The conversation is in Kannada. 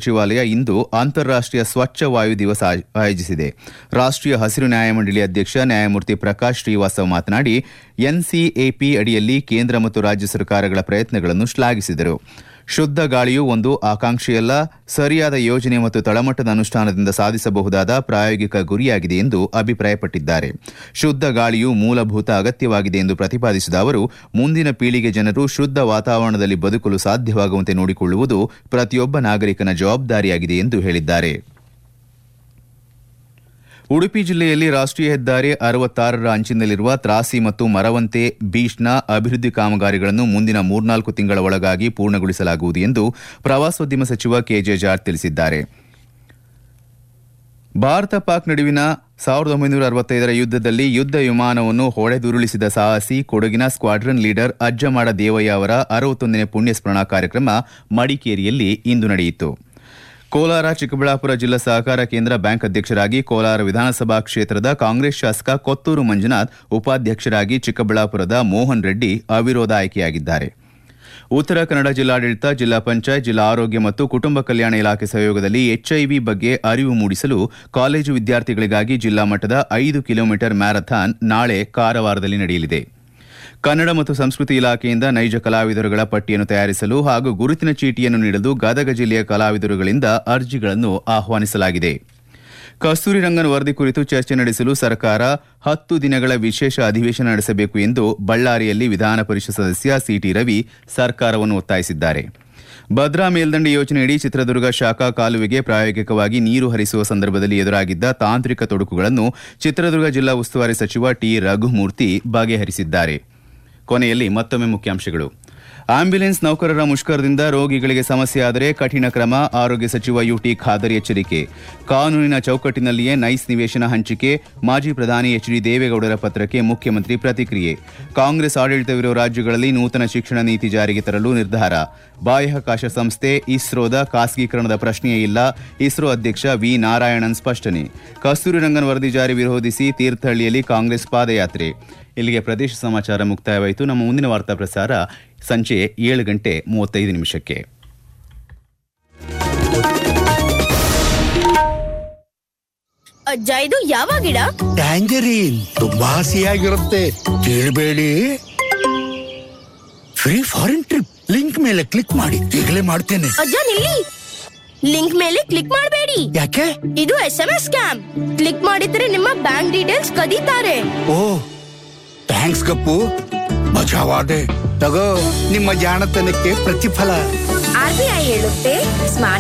ಸಚಿವಾಲಯ ಇಂದು ಅಂತಾರಾಷ್ಟೀಯ ಸ್ವಚ್ಛ ವಾಯು ದಿವಸ ಆಯ್- ಆಯೋಜಿಸಿದೆ ರಾಷ್ಟೀಯ ಹಸಿರು ನ್ಯಾಯಮಂಡಳಿ ಅಧ್ಯಕ್ಷ ನ್ಯಾಯಮೂರ್ತಿ ಪ್ರಕಾಶ್ ಶ್ರೀವಾಸ್ತವ್ ಮಾತನಾಡಿ ಎನ್ಸಿಎಪಿ ಅಡಿಯಲ್ಲಿ ಕೇಂದ್ರ ಮತ್ತು ರಾಜ್ಯ ಸರ್ಕಾರಗಳ ಪ್ರಯತ್ನಗಳನ್ನು ಶ್ಲಾಘಿಸಿದರು ಶುದ್ಧ ಗಾಳಿಯು ಒಂದು ಆಕಾಂಕ್ಷೆಯಲ್ಲ ಸರಿಯಾದ ಯೋಜನೆ ಮತ್ತು ತಳಮಟ್ಟದ ಅನುಷ್ಠಾನದಿಂದ ಸಾಧಿಸಬಹುದಾದ ಪ್ರಾಯೋಗಿಕ ಗುರಿಯಾಗಿದೆ ಎಂದು ಅಭಿಪ್ರಾಯಪಟ್ಟಿದ್ದಾರೆ ಶುದ್ಧ ಗಾಳಿಯು ಮೂಲಭೂತ ಅಗತ್ಯವಾಗಿದೆ ಎಂದು ಪ್ರತಿಪಾದಿಸಿದ ಅವರು ಮುಂದಿನ ಪೀಳಿಗೆ ಜನರು ಶುದ್ಧ ವಾತಾವರಣದಲ್ಲಿ ಬದುಕಲು ಸಾಧ್ಯವಾಗುವಂತೆ ನೋಡಿಕೊಳ್ಳುವುದು ಪ್ರತಿಯೊಬ್ಬ ನಾಗರಿಕನ ಜವಾಬ್ದಾರಿಯಾಗಿದೆ ಎಂದು ಹೇಳಿದ್ದಾರೆ ಉಡುಪಿ ಜಿಲ್ಲೆಯಲ್ಲಿ ರಾಷ್ಟೀಯ ಹೆದ್ದಾರಿ ಅರವತ್ತಾರರ ಅಂಚಿನಲ್ಲಿರುವ ತ್ರಾಸಿ ಮತ್ತು ಮರವಂತೆ ಬೀಚ್ನ ಅಭಿವೃದ್ಧಿ ಕಾಮಗಾರಿಗಳನ್ನು ಮುಂದಿನ ಮೂರ್ನಾಲ್ಕು ತಿಂಗಳ ಒಳಗಾಗಿ ಪೂರ್ಣಗೊಳಿಸಲಾಗುವುದು ಎಂದು ಪ್ರವಾಸೋದ್ಯಮ ಸಚಿವ ಕೆಜೆ ಜಾರ್ಜ್ ತಿಳಿಸಿದ್ದಾರೆ ಭಾರತ ಪಾಕ್ ನಡುವಿನ ಸಾವಿರದ ಒಂಬೈನೂರ ಅರವತ್ತೈದರ ಯುದ್ದದಲ್ಲಿ ಯುದ್ಧ ವಿಮಾನವನ್ನು ಹೊಡೆದುರುಳಿಸಿದ ಸಾಹಸಿ ಕೊಡಗಿನ ಸ್ಕ್ವಾಡ್ರನ್ ಲೀಡರ್ ಅಜ್ಜಮಾಡ ದೇವಯ್ಯ ಅವರ ಅರವತ್ತೊಂದನೇ ಪುಣ್ಯ ಸ್ಮರಣಾ ಕಾರ್ಯಕ್ರಮ ಮಡಿಕೇರಿಯಲ್ಲಿ ಇಂದು ನಡೆಯಿತು ಕೋಲಾರ ಚಿಕ್ಕಬಳ್ಳಾಪುರ ಜಿಲ್ಲಾ ಸಹಕಾರ ಕೇಂದ್ರ ಬ್ಯಾಂಕ್ ಅಧ್ಯಕ್ಷರಾಗಿ ಕೋಲಾರ ವಿಧಾನಸಭಾ ಕ್ಷೇತ್ರದ ಕಾಂಗ್ರೆಸ್ ಶಾಸಕ ಕೊತ್ತೂರು ಮಂಜುನಾಥ್ ಉಪಾಧ್ಯಕ್ಷರಾಗಿ ಚಿಕ್ಕಬಳ್ಳಾಪುರದ ಮೋಹನ್ ರೆಡ್ಡಿ ಅವಿರೋಧ ಆಯ್ಕೆಯಾಗಿದ್ದಾರೆ ಉತ್ತರ ಕನ್ನಡ ಜಿಲ್ಲಾಡಳಿತ ಜಿಲ್ಲಾ ಪಂಚಾಯತ್ ಜಿಲ್ಲಾ ಆರೋಗ್ಯ ಮತ್ತು ಕುಟುಂಬ ಕಲ್ಯಾಣ ಇಲಾಖೆ ಸಹಯೋಗದಲ್ಲಿ ಎಚ್ಐವಿ ಬಗ್ಗೆ ಅರಿವು ಮೂಡಿಸಲು ಕಾಲೇಜು ವಿದ್ಯಾರ್ಥಿಗಳಿಗಾಗಿ ಜಿಲ್ಲಾ ಮಟ್ಟದ ಐದು ಕಿಲೋಮೀಟರ್ ಮ್ಯಾರಥಾನ್ ನಾಳೆ ಕಾರವಾರದಲ್ಲಿ ನಡೆಯಲಿದೆ ಕನ್ನಡ ಮತ್ತು ಸಂಸ್ಕೃತಿ ಇಲಾಖೆಯಿಂದ ನೈಜ ಕಲಾವಿದರುಗಳ ಪಟ್ಟಿಯನ್ನು ತಯಾರಿಸಲು ಹಾಗೂ ಗುರುತಿನ ಚೀಟಿಯನ್ನು ನೀಡಲು ಗದಗ ಜಿಲ್ಲೆಯ ಕಲಾವಿದರುಗಳಿಂದ ಅರ್ಜಿಗಳನ್ನು ಆಹ್ವಾನಿಸಲಾಗಿದೆ ಕಸ್ತೂರಿ ರಂಗನ್ ವರದಿ ಕುರಿತು ಚರ್ಚೆ ನಡೆಸಲು ಸರ್ಕಾರ ಹತ್ತು ದಿನಗಳ ವಿಶೇಷ ಅಧಿವೇಶನ ನಡೆಸಬೇಕು ಎಂದು ಬಳ್ಳಾರಿಯಲ್ಲಿ ವಿಧಾನ ಪರಿಷತ್ ಸದಸ್ಯ ಸಿಟಿ ರವಿ ಸರ್ಕಾರವನ್ನು ಒತ್ತಾಯಿಸಿದ್ದಾರೆ ಭದ್ರಾ ಮೇಲ್ದಂಡೆ ಯೋಜನೆಯಡಿ ಚಿತ್ರದುರ್ಗ ಶಾಖಾ ಕಾಲುವೆಗೆ ಪ್ರಾಯೋಗಿಕವಾಗಿ ನೀರು ಹರಿಸುವ ಸಂದರ್ಭದಲ್ಲಿ ಎದುರಾಗಿದ್ದ ತಾಂತ್ರಿಕ ತೊಡಕುಗಳನ್ನು ಚಿತ್ರದುರ್ಗ ಜಿಲ್ಲಾ ಉಸ್ತುವಾರಿ ಸಚಿವ ಟಿ ರಘುಮೂರ್ತಿ ಬಗೆಹರಿಸಿದ್ದಾರೆ ಕೊನೆಯಲ್ಲಿ ಮತ್ತೊಮ್ಮೆ ಮುಖ್ಯಾಂಶಗಳು ಆಂಬ್ಯುಲೆನ್ಸ್ ನೌಕರರ ಮುಷ್ಕರದಿಂದ ರೋಗಿಗಳಿಗೆ ಸಮಸ್ಯೆ ಆದರೆ ಕಠಿಣ ಕ್ರಮ ಆರೋಗ್ಯ ಸಚಿವ ಯುಟಿ ಖಾದರ್ ಎಚ್ಚರಿಕೆ ಕಾನೂನಿನ ಚೌಕಟ್ಟಿನಲ್ಲಿಯೇ ನೈಸ್ ನಿವೇಶನ ಹಂಚಿಕೆ ಮಾಜಿ ಪ್ರಧಾನಿ ಎಚ್ ಡಿ ದೇವೇಗೌಡರ ಪತ್ರಕ್ಕೆ ಮುಖ್ಯಮಂತ್ರಿ ಪ್ರತಿಕ್ರಿಯೆ ಕಾಂಗ್ರೆಸ್ ಆಡಳಿತವಿರುವ ರಾಜ್ಯಗಳಲ್ಲಿ ನೂತನ ಶಿಕ್ಷಣ ನೀತಿ ಜಾರಿಗೆ ತರಲು ನಿರ್ಧಾರ ಬಾಹ್ಯಾಕಾಶ ಸಂಸ್ಥೆ ಇಸ್ರೋದ ಖಾಸಗೀಕರಣದ ಪ್ರಶ್ನೆಯೇ ಇಲ್ಲ ಇಸ್ರೋ ಅಧ್ಯಕ್ಷ ವಿ ನಾರಾಯಣನ್ ಸ್ಪಷ್ಟನೆ ಕಸ್ತೂರಿ ರಂಗನ್ ವರದಿ ಜಾರಿ ವಿರೋಧಿಸಿ ತೀರ್ಥಹಳ್ಳಿಯಲ್ಲಿ ಕಾಂಗ್ರೆಸ್ ಪಾದಯಾತ್ರೆ ಇಲ್ಲಿಗೆ ಪ್ರದೇಶ ಸಮಾಚಾರ ಮುಕ್ತಾಯವಾಯಿತು ನಮ್ಮ ಮುಂದಿನ ವಾರ್ತಾ ಪ್ರಸಾರ ಸಂಜೆ ಏಳು ಗಂಟೆ ಮೂವತ್ತೈದು ನಿಮಿಷಕ್ಕೆ ಅಜ್ಜ ಇದು ಯಾವ ಗಿಡ ಟ್ಯಾಂಜರೀನ್ ತುಂಬಾ ಹಸಿಯಾಗಿರುತ್ತೆ ಕೇಳಬೇಡಿ ಫ್ರೀ ಫಾರಿನ್ ಟ್ರಿಪ್ ಲಿಂಕ್ ಮೇಲೆ ಕ್ಲಿಕ್ ಮಾಡಿ ಈಗಲೇ ಮಾಡ್ತೇನೆ ಅಜ್ಜ ನಿಲ್ಲಿ ಲಿಂಕ್ ಮೇಲೆ ಕ್ಲಿಕ್ ಮಾಡಬೇಡಿ ಯಾಕೆ ಇದು S M S scam click ಮಾಡಿದ್ರೆ ನಿಮ್ಮ ಬ್ಯಾಂಕ್ ಡೀಟೇಲ್ಸ್ ಕದೀತಾರೆ ಓ ಥ್ಯಾಂಕ್ಸ್ ಕಪ್ಪು ಮಜಾವಾದೆ ತಗೋ ನಿಮ್ಮ ಜಾಣತನಕ್ಕೆ ಪ್ರತಿಫಲ ಆರ್ ಬಿ ಐ ಹೇಳುತ್ತೆ ಸ್ಮಾರ್ಟ್